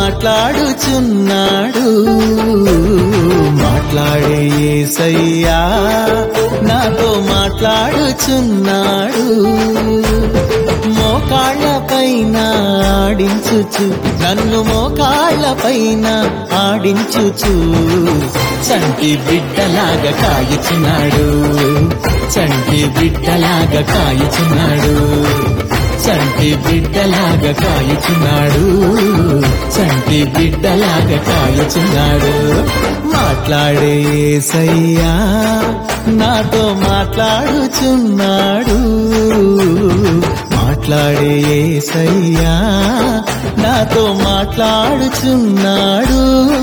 మాట్లాడుచున్నాడు మాట్లాడే యేసయ్యా నాతో మాట్లాడుచున్నాడు మోకాళ్ళ పైన ఆడించుచు నన్ను మోకాళ్ళ పైన ఆడించుచు చంటి బిడ్డలాగా కాయుచున్నాడు చంటి బిడ్డలాగా కాయుచున్నాడు చంటి బిడ్డలాగా కాయుచున్నాడు చంటి బిడ్డలాగా కాయుచున్నాడు మాట్లాడే యేసయ్యా నాతో మాట్లాడుచున్నాడు మాట్లాడే యేసయ్యా నాతో మాట్లాడుచున్నాడు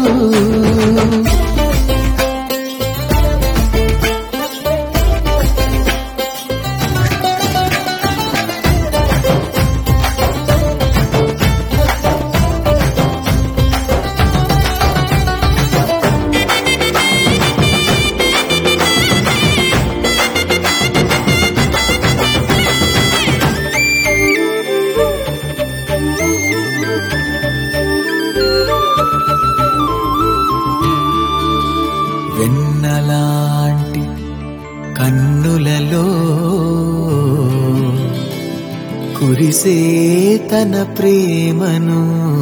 వెన్నలాంటి కన్నులలో కురిసే తన ప్రేమను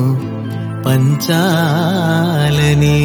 పంచాలని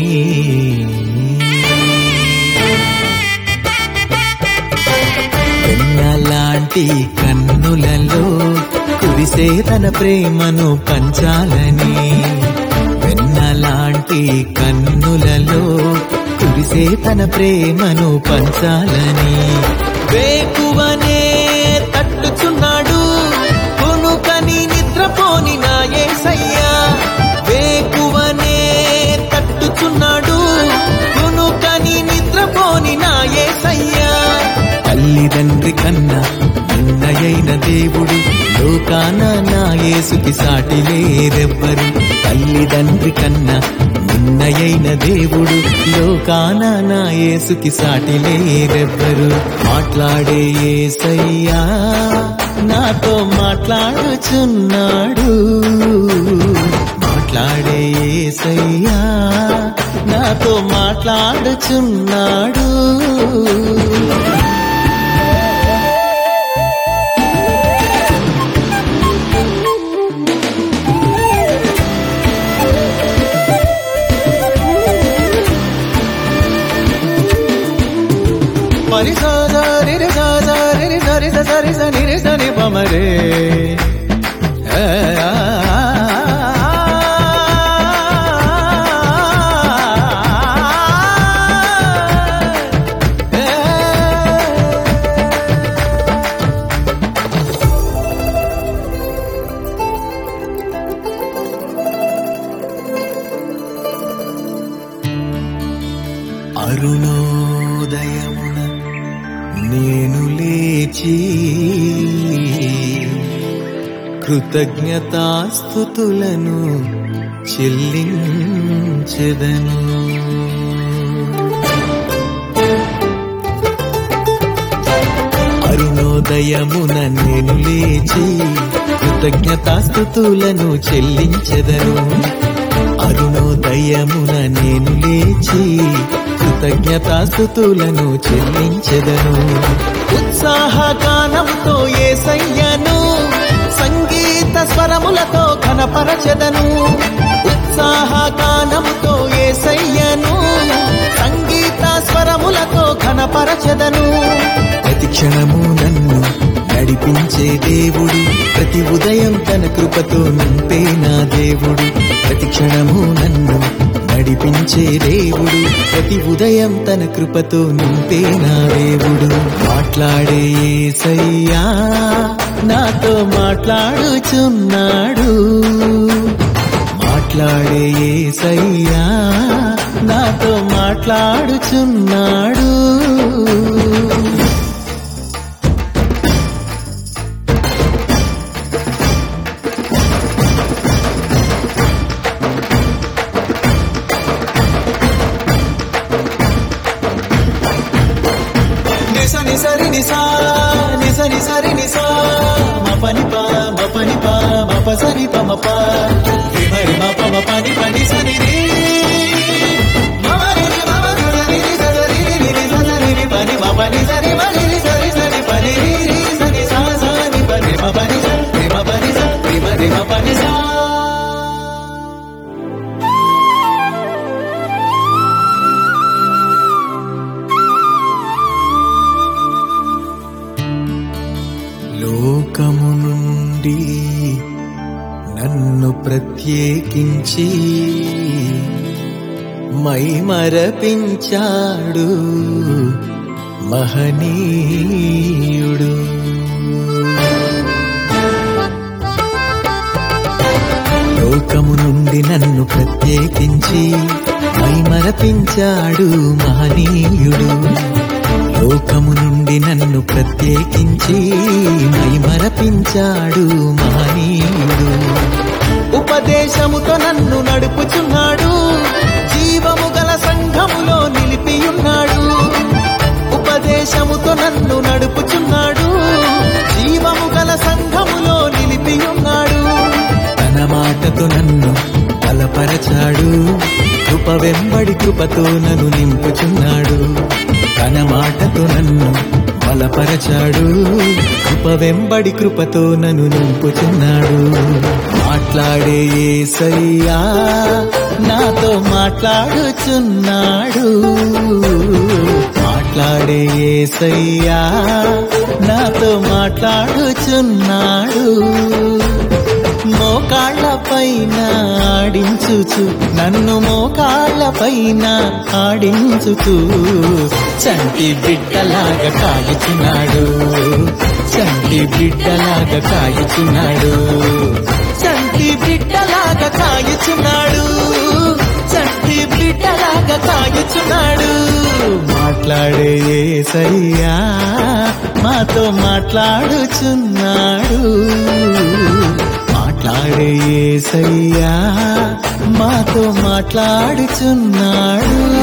వెన్నలాంటి కన్నులలో కురిసే తన ప్రేమను పంచాలని వెన్నలాంటి కన్నులలో కురిసే తన ప్రేమను పంచాలని వేకువనే తట్టుచున్నాడు కొనుకని నిద్రపోని నా యేసయ్యా వేకువనే తట్టుచున్నాడు కొనుకని నిద్రపోని నా యేసయ్యా తల్లిదండ్రి కన్నా నిన్నయైన దేవుడు లోకాన నా యేసుకి సాటి లేరెవ్వరు తల్లిదండ్రి కన్నా నిన్నయైన దేవుడు లోకాన నా యేసుకి సాటి లేరెవ్వరు మాట్లాడే యేసయ్యా నాతో మాట్లాడుచున్నాడు మాట్లాడే యేసయ్యా నాతో మాట్లాడుచున్నాడు మరి సాదా రి సాదా రి సరి సరి సని రి సని పమరే అరుణోదయమున నేను లేచి కృతజ్ఞతాస్థుతులను చెల్లించెదను అరుణోదయమున నేను లేచి కృతజ్ఞతాస్థుతులను చెల్లించెదను అరుణోదయమున నేను లేచి కృతజ్ఞతాస్థుతులను చెల్లించెదను ఉత్సాహగానంతో ఏసయ్యను సంగీత స్వరములతో ఘనపరచెదను ఉత్సాహగానముతో ఏసయ్యను సంగీత స్వరములతో ఘనపరచెదను ప్రతి క్షణము నన్ను నడిపించే దేవుడు ప్రతి ఉదయం తన కృపతో నింపే నా దేవుడు ప్రతి క్షణము నన్ను నడిపించే దేవుడు ప్రతి ఉదయం తన కృపతో నింపే నా దేవుడు మాట్లాడే యేసయ్యా నాతో మాట్లాడుచున్నాడు మాట్లాడే యేసయ్యా నాతో మాట్లాడుచున్నాడు నిస నిసరి నిసా నిస నిసరి నిసా మ పని ప మ పని ప మ ప సరి ప మ ప రి మ రి మ ప మ ప ప్రత్యేకించి మై మరపించాడు మహనీయుడు లోకము నుండి నన్ను ప్రత్యేకించి మై మరపించాడు మహనీయుడు లోకము నుండి నన్ను ప్రత్యేకించి మై మరపించాడు మహనీయుడు ఉపదేశముతో నన్ను నడుపుచున్నాడు జీవము గల సంఘములో నిలిపియున్నాడు ఉపదేశముతో నన్ను నడుపుచున్నాడు జీవము గల సంఘములో నిలిపియున్నాడు తన మాటతో నన్ను బలపరచాడు కృప వెంబడి కృపతో నన్ను నింపుచున్నాడు తన మాటతో నన్ను బలపరచాడు కృప వెంబడి కృపతో నన్ను నింపుచున్నాడు మాట్లాడే ఏసయ్యా నాతో మాట్లాడుచున్నాడు మాట్లాడే ఏసయ్యా నాతో మాట్లాడుచున్నాడు మోకాళ్ళ పైన ఆడించుచు నన్ను మోకాళ్ళ పైన ఆడించుచు చంటి బిడ్డలాగా కాయుచున్నాడు చంటి బిడ్డలాగా కాయుచున్నాడు చంటి బిడ్డలాగా కాయుచున్నాడు చంటి బిడ్డలాగా కాయుచున్నాడు మాట్లాడే సయ్యా మాతో మాట్లాడుచున్నాడు మాట్లాడే సయ్యా మాతో మాట్లాడుచున్నాడు